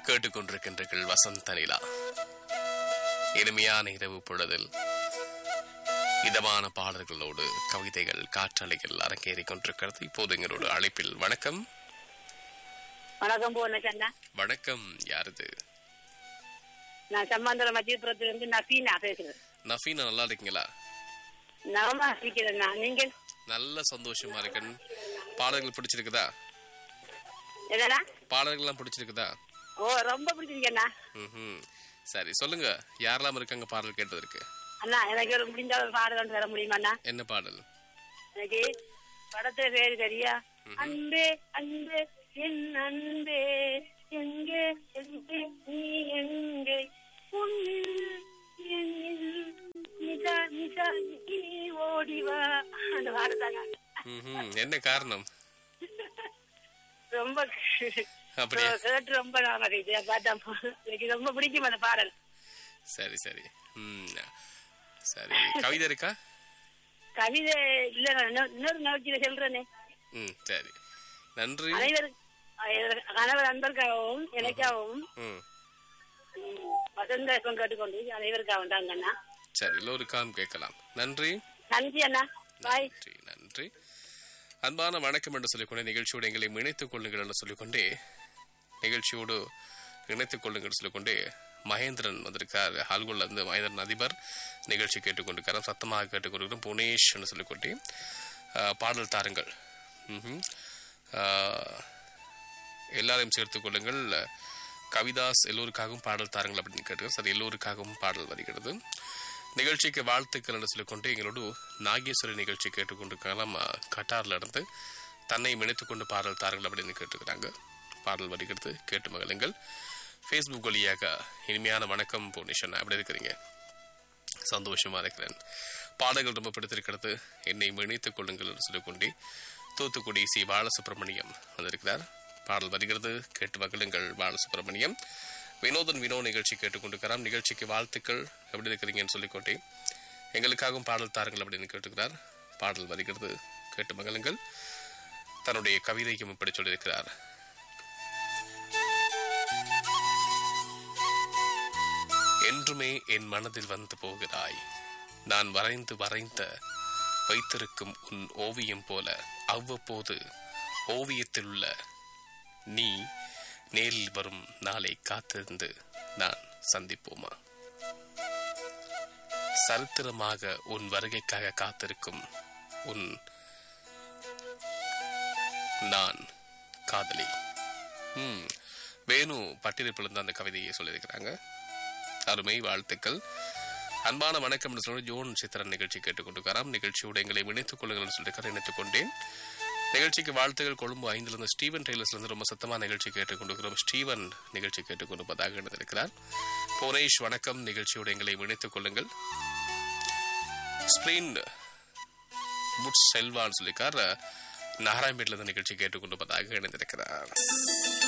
கேட்டுக்கொண்டிருக்கின்றீர்கள் வசந்த நிலா இனிமையான இரவு பொழுதில் இதமான பாடல்களோடு கவிதைகள் காற்றலைகள் அரங்கேறிக் கொண்டிருக்கிறது இப்போது எங்களோட அழைப்பில் வணக்கம் வணக்கம் போன கண்ணா வணக்கம் யாரது நான் சம்மாந்தரம் மத்தியபுரத்துல இருந்து நஃபீனா பேசுறேன் நஃபீனா நல்லா இருக்கீங்களா நலமா இருக்கிறேன் நான் நீங்கள் நல்ல சந்தோஷமா இருக்கேன் பாடல்கள் பிடிச்சிருக்குதா என்னடா பாடல்கள்லாம் பிடிச்சிருக்குதா ஓ ரொம்ப பிடிச்சிருக்கேண்ணா ம் சரி சொல்லுங்க யாரெல்லாம் இருக்காங்க பாடல் கேட்டதற்கு அண்ணா எனக்கு ஒரு முடிஞ்ச ஒரு பாடல் ஒன்று தர முடியுமாண்ணா என்ன பாடல் எனக்கு படத்துல பேரு சரியா அன்பே அன்பே என் அன்பே எங்கே எங்கே நீ எங்கே உன்னில் என்னில் நிஜா நிஜா நீ ஓடிவா அந்த பாடத்தாங்க ம்ஹும். என்ன காரணம் ரொம்ப அப்படியா கேட்டு ரொம்ப நாம இதை பார்த்தா எனக்கு ரொம்ப பிடிக்கும் அந்த பாடல் சரி சரி ம் சரி கவிதை இருக்கா கவிதை இல்ல நான் இன்னொரு- இன்னொரு நோக்கில சொல்றேனே ம் சரி நன்றி அனைவரும் அஹ் கணவர் அன்பருக்காகவும் எனக்காகவும் ம் ம், வசந்த இருக்கும் கேட்டுக்கொண்டு அனைவருக்காகவும் தாங்க அண்ணா சரி எல்லோருக்காம் கேட்கலாம் நன்றி நன்றி அண்ணா பாய் நன்றி நன்றி அன்பான வணக்கம் என்று சொல்லிக்கொண்டே நிகழ்ச்சியோடு எங்களை இணைத்துக் கொள்ளுங்கள் என்று சொல்லிக்கொண்டே நிகழ்ச்சியோடு இணைத்துக் கொள்ளுங்கள் சொல்லிக்கொண்டே மகேந்திரன் வந்திருக்கார் ஹால்குள்ள இருந்து மகேந்திரன் அதிபர் நிகழ்ச்சி கேட்டுக்கொண்டிருக்கார் சத்தமாக கேட்டுக்கொண்டிருக்கிறோம் புனேஷ் என்று சொல்லிக்கொண்டே ஆஹ், பாடல் தாருங்கள் ம்ஹும். ஆஹ், எல்லாரையும் சேர்த்துக் கொள்ளுங்கள் கவிதாஸ் எல்லோருக்காகவும் பாடல் தாருங்கள் அப்படின்னு கேட்டுக்கிறார் சரி எல்லோருக்காகவும் பாடல் வருகிறது நிகழ்ச்சிக்கு வாழ்த்துக்கள் என்று சொல்லிக்கொண்டு எங்களோடு நாகேஸ்வரி நிகழ்ச்சி கேட்டுக்கொண்டிருக்கலாம் கட்டார்ல இருந்து தன்னை இணைத்துக் கொண்டு பாடல் தாருங்கள் அப்படின்னு கேட்டுக்கிறாங்க பாடல் வருகிறது கேட்டு மகளுங்கள் ஃபேஸ்புக் வழியாக இனிமையான வணக்கம் பூர்ணிஷன் எப்படி இருக்கிறீங்க சந்தோஷமா இருக்கிறேன் பாடல்கள் ரொம்ப பிடித்திருக்கிறது என்னை இணைத்துக் கொள்ளுங்கள் என்று சொல்லிக்கொண்டு தூத்துக்குடி சி பாலசுப்ரமணியம் வந்திருக்கிறார் பாடல் வருகிறது கேட்டு மகிழுங்கள் பாலசுப்ரமணியம் வினோதன் வினோ நிகழ்ச்சி கேட்டுக்கொண்டிருக்கிறார் நிகழ்ச்சிக்கு வாழ்த்துக்கள் எப்படி இருக்கிறீங்கன்னு சொல்லிக்கொண்டே எங்களுக்காகவும் பாடல் தாருங்கள் அப்படின்னு கேட்டுக்கிறார் பாடல் வருகிறது கேட்டு மகிழுங்கள் தன்னுடைய கவிதையும் இப்படி சொல்லியிருக்கிறார் என்றுமே என் மனதில் வந்து போகிறாய் நான் வரைந்து வரைந்த வைத்திருக்கும் உன் ஓவியம் போல அவ்வப்போது ஓவியத்தில் உள்ள நீ நேரில் வரும் நாளை காத்திருந்து நான் சந்திப்போமா சரித்திரமாக உன் வருகைக்காக காத்திருக்கும் உன் நான் காதலி ம் வேணு பட்டிருப்பிலிருந்து அந்த கவிதையை சொல்லியிருக்கிறாங்க அருமை வாழ்த்துக்கள் அன்பான வணக்கம் என்று சொல்லி ஜோன் சித்திரன் நிகழ்ச்சி கேட்டுக்கொண்டிருக்கிறார் நிகழ்ச்சியோடு எங்களை இணைத்துக் கொள்ளுங்கள் சொல்லியிருக்கார் இணைத்துக் கொண்டேன் நிகழ்ச்சிக்கு வாழ்த்துகள் கொழும்பு ஐந்திலிருந்து ஸ்டீவன் டெய்லர்ஸ்ல இருந்து ரொம்ப சத்தமா நிகழ்ச்சி கேட்டுக்கொண்டிருக்கிறோம் ஸ்டீவன் நிகழ்ச்சி கேட்டுக்கொண்டிருப்பதாக இணைந்திருக்கிறார் புனேஷ் வணக்கம் நிகழ்ச்சியோடு எங்களை இணைத்துக் கொள்ளுங்கள் ஸ்பிரீன் புட்ஸ் செல்வான்னு சொல்லியிருக்கார் நாராயணபேட்டில் இருந்து நிகழ்ச்சி கேட்டுக்கொண்டிருப்பதாக இணைந்திருக்கிறார்